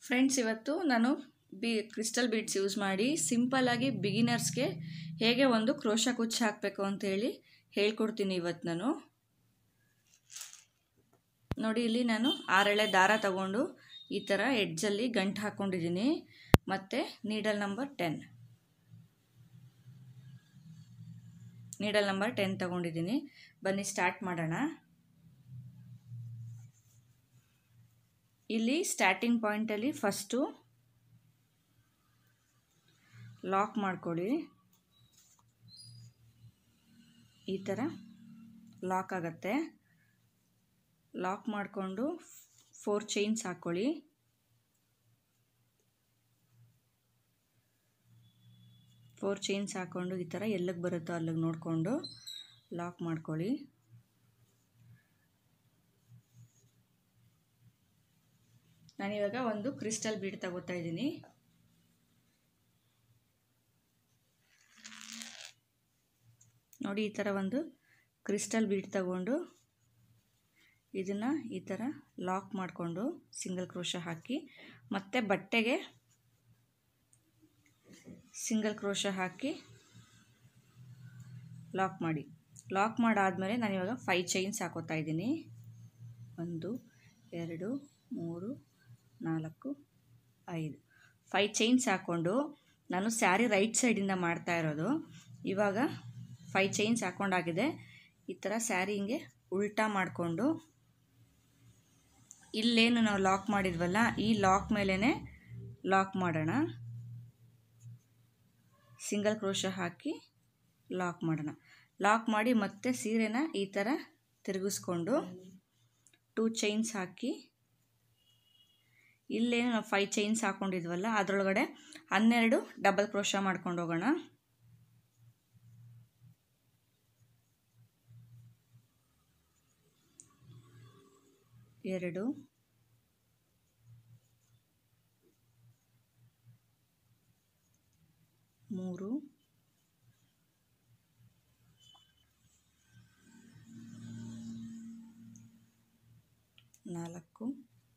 friends ಇವತ್ತು ನಾನು B crystal beads use ಮಾಡಿ ಸಿಂಪಲ್ಲಾಗಿ ಬಿಗಿನರ್ಸ್ಗೆ ಹೇಗೆ ಒಂದು ಕ್ರೋಶ ಕುಚ್ಚು ಹಾಕಬೇಕು ಅಂತೇಳಿ ಹೇಳ್ಕೊಡ್ತೀನಿ ಇವತ್ತು ನಾನು ನೋಡಿ ಇಲ್ಲಿ ನಾನು ಆರೆಳೆ ದಾರ ತಗೊಂಡು ಈ ಥರ ಎಡ್ಜಲ್ಲಿ ಗಂಟು ಹಾಕ್ಕೊಂಡಿದ್ದೀನಿ ಮತ್ತು needle number ten needle number ten ತಗೊಂಡಿದ್ದೀನಿ ಬನ್ನಿ ಸ್ಟಾರ್ಟ್ ಮಾಡೋಣ ಇಲ್ಲಿ ಸ್ಟಾರ್ಟಿಂಗ್ ಪಾಯಿಂಟಲ್ಲಿ ಫಸ್ಟು ಲಾಕ್ ಮಾಡ್ಕೊಳ್ಳಿ ಈ ಥರ ಲಾಕ್ ಆಗುತ್ತೆ ಲಾಕ್ ಮಾಡಿಕೊಂಡು ಫೋರ್ ಚೈನ್ಸ್ ಹಾಕ್ಕೊಳ್ಳಿ ಫೋರ್ ಚೈನ್ಸ್ ಹಾಕ್ಕೊಂಡು ಈ ಥರ ಎಲ್ಲಿಗೆ ಬರುತ್ತೋ ಅಲ್ಲಿಗೆ ನೋಡಿಕೊಂಡು ಲಾಕ್ ಮಾಡ್ಕೊಳ್ಳಿ ನಾನಿವಾಗ ಒಂದು ಕ್ರಿಸ್ಟಲ್ ಬೀಡ್ ತಗೋತಾ ಇದ್ದೀನಿ ನೋಡಿ ಈ ಥರ ಒಂದು ಕ್ರಿಸ್ಟಲ್ ಬೀಡ್ ತಗೊಂಡು ಇದನ್ನು ಈ ಥರ ಲಾಕ್ ಮಾಡಿಕೊಂಡು ಸಿಂಗಲ್ ಕ್ರೋಶ ಹಾಕಿ ಮತ್ತು ಬಟ್ಟೆಗೆ ಸಿಂಗಲ್ ಕ್ರೋಶ ಹಾಕಿ ಲಾಕ್ ಮಾಡಿ ಲಾಕ್ ಮಾಡಾದಮೇಲೆ ನಾನಿವಾಗ ಫೈ ಚೈನ್ಸ್ ಹಾಕೋತಾ ಇದ್ದೀನಿ ಒಂದು ಎರಡು ಮೂರು ನಾಲ್ಕು ಐದು ಫೈ ಚೈನ್ಸ್ ಹಾಕ್ಕೊಂಡು ನಾನು ಸ್ಯಾರಿ ರೈಟ್ ಸೈಡಿಂದ ಮಾಡ್ತಾ ಇರೋದು ಇವಾಗ ಫೈ ಚೈನ್ಸ್ ಹಾಕ್ಕೊಂಡಾಗಿದೆ ಈ ಥರ ಸ್ಯಾರಿ ಹಿಂಗೆ ಉಲ್ಟಾ ಮಾಡಿಕೊಂಡು ಇಲ್ಲೇನು ನಾವು ಲಾಕ್ ಮಾಡಿದ್ವಲ್ಲ ಈ ಲಾಕ್ ಮೇಲೇ ಲಾಕ್ ಮಾಡೋಣ ಸಿಂಗಲ್ ಕ್ರೋಶ ಹಾಕಿ ಲಾಕ್ ಮಾಡೋಣ ಲಾಕ್ ಮಾಡಿ ಮತ್ತೆ ಸೀರೆನ ಈ ಥರ ತಿರುಗಿಸ್ಕೊಂಡು ಟೂ ಚೈನ್ಸ್ ಹಾಕಿ ಇಲ್ಲೇನು ನಾವು ಫೈ ಚೈನ್ಸ್ ಹಾಕ್ಕೊಂಡಿದ್ವಲ್ಲ ಅದರೊಳಗಡೆ ಹನ್ನೆರಡು ಡಬಲ್ ಕ್ರೋಶ ಮಾಡ್ಕೊಂಡು ಹೋಗೋಣ ಎರಡು ಮೂರು ನಾಲ್ಕು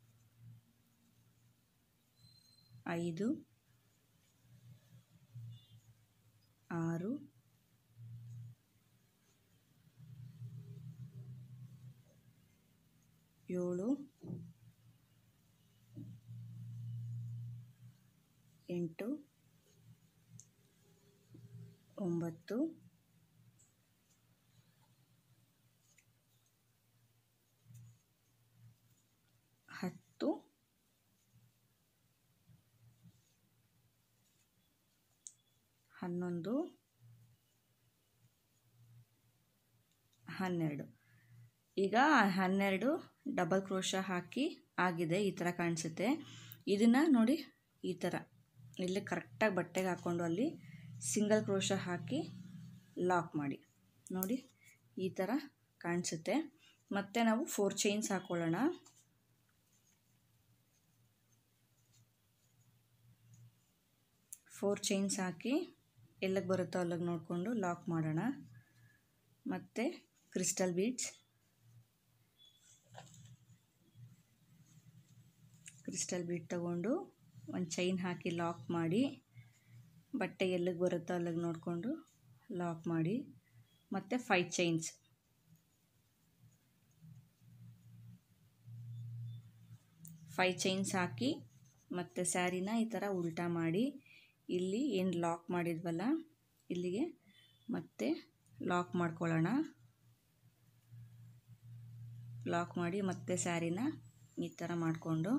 ಐದು ಆರು ಏಳು ಎಂಟು ಒಂಬತ್ತು ಹತ್ತು ಹನ್ನೊಂದು ಹನ್ನೆರಡು ಈಗ ಹನ್ನೆರಡು ಡಬಲ್ ಕ್ರೋಶ ಹಾಕಿ ಆಗಿದೆ ಈ ಥರ ಕಾಣಿಸುತ್ತೆ ಇದನ್ನು ನೋಡಿ ಈ ಥರ ಇಲ್ಲಿ ಕರೆಕ್ಟಾಗಿ ಬಟ್ಟೆಗೆ ಹಾಕ್ಕೊಂಡು ಅಲ್ಲಿ ಸಿಂಗಲ್ ಕ್ರೋಶ ಹಾಕಿ ಲಾಕ್ ಮಾಡಿ ನೋಡಿ ಈ ಥರ ಕಾಣಿಸುತ್ತೆ ಮತ್ತು ನಾವು ಫೋರ್ ಚೈನ್ಸ್ ಹಾಕ್ಕೊಳ್ಳೋಣ ಫೋರ್ ಚೈನ್ಸ್ ಹಾಕಿ ಎಲ್ಲಿಗೆ ಬರುತ್ತೋ ಅಲ್ಲಿಗೆ ನೋಡಿಕೊಂಡು ಲಾಕ್ ಮಾಡೋಣ ಮತ್ತು ಕ್ರಿಸ್ಟಲ್ ಬೀಡ್ಸ್ ಕ್ರಿಸ್ಟಲ್ ಬೀಡ್ ತಗೊಂಡು ಒಂದು ಚೈನ್ ಹಾಕಿ ಲಾಕ್ ಮಾಡಿ ಬಟ್ಟೆ ಎಲ್ಲಿಗೆ ಬರುತ್ತೋ ಅಲ್ಲಿಗೆ ನೋಡಿಕೊಂಡು ಲಾಕ್ ಮಾಡಿ ಮತ್ತು ಫೈ ಚೈನ್ಸ್ ಫೈ ಚೈನ್ಸ್ ಹಾಕಿ ಮತ್ತು ಸ್ಯಾರಿನ ಈ ಥರ ಉಲ್ಟಾ ಮಾಡಿ ಇಲ್ಲಿ ಏನು ಲಾಕ್ ಮಾಡಿದ್ವಲ್ಲ ಇಲ್ಲಿಗೆ ಮತ್ತೆ ಲಾಕ್ ಮಾಡ್ಕೊಳ್ಳೋಣ ಲಾಕ್ ಮಾಡಿ ಮತ್ತೆ ಸ್ಯಾರಿನ ಈ ಥರ ಮಾಡಿಕೊಂಡು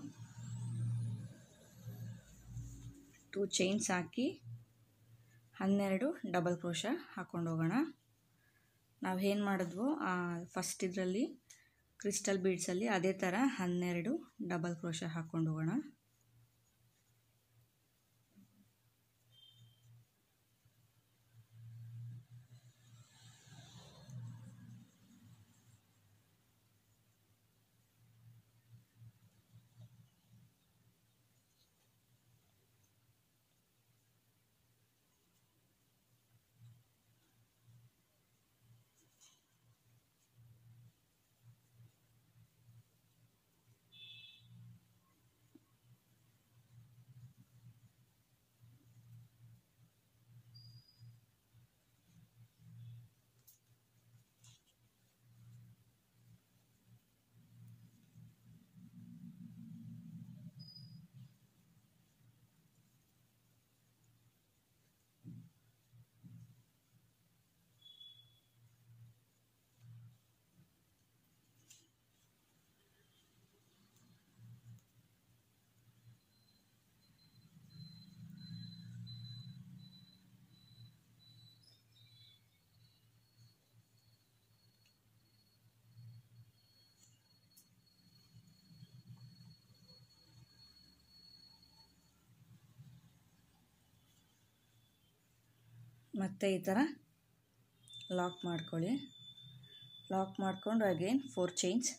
ಟೂ ಚೈನ್ಸ್ ಹಾಕಿ ಹನ್ನೆರಡು ಡಬಲ್ ಕ್ರೋಶ ಹಾಕ್ಕೊಂಡು ಹೋಗೋಣ ನಾವು ಏನು ಮಾಡಿದ್ವೋ ಫಸ್ಟ್ ಇದರಲ್ಲಿ ಕ್ರಿಸ್ಟಲ್ ಬೀಡ್ಸಲ್ಲಿ ಅದೇ ಥರ ಹನ್ನೆರಡು ಡಬಲ್ ಕ್ರೋಶ ಹಾಕ್ಕೊಂಡು ಹೋಗೋಣ ಮತ್ತು ಈ ಥರ ಲಾಕ್ ಮಾಡ್ಕೊಳ್ಳಿ ಲಾಕ್ ಮಾಡಿಕೊಂಡು ಅಗೇನ್ ಫೋರ್ ಚೈನ್ಸ್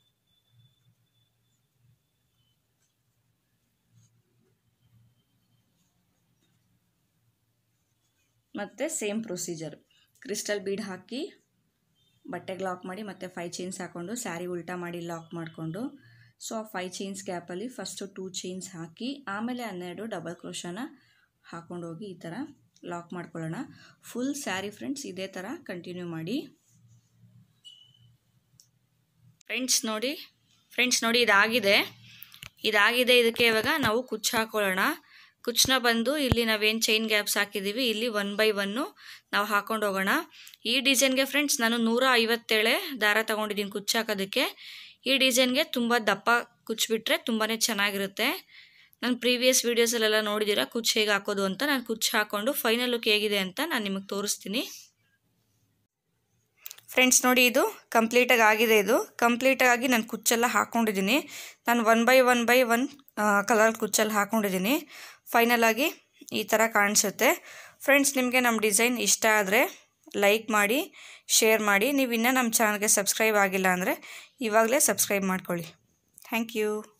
ಮತ್ತು ಸೇಮ್ ಪ್ರೊಸೀಜರ್ ಕ್ರಿಸ್ಟಲ್ ಬೀಡ್ ಹಾಕಿ ಬಟ್ಟೆಗೆ ಲಾಕ್ ಮಾಡಿ ಮತ್ತು ಫೈವ್ ಚೈನ್ಸ್ ಹಾಕ್ಕೊಂಡು ಸ್ಯಾರಿ ಉಲ್ಟಾ ಮಾಡಿ ಲಾಕ್ ಮಾಡಿಕೊಂಡು ಸೊ ಆ ಫೈವ್ ಚೈನ್ಸ್ ಗ್ಯಾಪಲ್ಲಿ ಫಸ್ಟು ಟೂ ಚೈನ್ಸ್ ಹಾಕಿ ಆಮೇಲೆ ಹನ್ನೆರಡು ಡಬಲ್ ಕ್ರೋಶನ ಹಾಕ್ಕೊಂಡೋಗಿ ಈ ಥರ ಲಾಕ್ ಮಾಡ್ಕೊಳ್ಳೋಣ ಫುಲ್ ಸ್ಯಾರಿ ಫ್ರೆಂಡ್ಸ್ ಇದೇ ಥರ ಕಂಟಿನ್ಯೂ ಮಾಡಿ ಫ್ರೆಂಡ್ಸ್ ನೋಡಿ ಫ್ರೆಂಡ್ಸ್ ನೋಡಿ ಇದಾಗಿದೆ ಇದಾಗಿದೆ ಇದಕ್ಕೆ ಇವಾಗ ನಾವು ಕುಚ್ಚು ಹಾಕೊಳ್ಳೋಣ ಕುಚ್ಚನ್ನ ಬಂದು ಇಲ್ಲಿ ನಾವೇನು ಚೈನ್ ಗ್ಯಾಪ್ಸ್ ಹಾಕಿದ್ದೀವಿ ಇಲ್ಲಿ ಒನ್ ಬೈ ಒನ್ನು ನಾವು ಹಾಕೊಂಡು ಹೋಗೋಣ ಈ ಡಿಸೈನ್ಗೆ ಫ್ರೆಂಡ್ಸ್ ನಾನು ನೂರ ಐವತ್ತೇಳೆ ದಾರ ತೊಗೊಂಡಿದ್ದೀನಿ ಕುಚ್ಚು ಹಾಕೋದಕ್ಕೆ ಈ ಡಿಸೈನ್ಗೆ ತುಂಬ ದಪ್ಪ ಕುಚ್ಚಿಬಿಟ್ರೆ ತುಂಬಾ ಚೆನ್ನಾಗಿರುತ್ತೆ ನಾನು ಪ್ರೀವಿಯಸ್ ವೀಡಿಯೋಸಲ್ಲೆಲ್ಲ ನೋಡಿದ್ದೀರಾ ಕುಚ್ಚು ಹೇಗೆ ಹಾಕೋದು ಅಂತ ನಾನು ಕುಚ್ಚು ಹಾಕ್ಕೊಂಡು ಫೈನಲ್ ಲುಕ್ ಹೇಗಿದೆ ಅಂತ ನಾನು ನಿಮಗೆ ತೋರಿಸ್ತೀನಿ ಫ್ರೆಂಡ್ಸ್ ನೋಡಿ ಇದು ಕಂಪ್ಲೀಟಾಗಿ ಆಗಿದೆ ಇದು ಕಂಪ್ಲೀಟಾಗಿ ನಾನು ಕುಚ್ಚೆಲ್ಲ ಹಾಕ್ಕೊಂಡಿದ್ದೀನಿ ನಾನು one by one by one colour ಕುಚ್ಚಲ್ಲಿ ಹಾಕ್ಕೊಂಡಿದ್ದೀನಿ ಫೈನಲಾಗಿ ಈ ಥರ ಕಾಣಿಸುತ್ತೆ ಫ್ರೆಂಡ್ಸ್ ನಿಮಗೆ ನಮ್ಮ ಡಿಸೈನ್ ಇಷ್ಟ ಆದರೆ ಲೈಕ್ ಮಾಡಿ ಶೇರ್ ಮಾಡಿ ನೀವು ಇನ್ನೂ ನಮ್ಮ ಚಾನಲ್ಗೆ ಸಬ್ಸ್ಕ್ರೈಬ್ ಆಗಿಲ್ಲ ಅಂದರೆ ಇವಾಗಲೇ ಸಬ್ಸ್ಕ್ರೈಬ್ ಮಾಡ್ಕೊಳ್ಳಿ ಥ್ಯಾಂಕ್ ಯು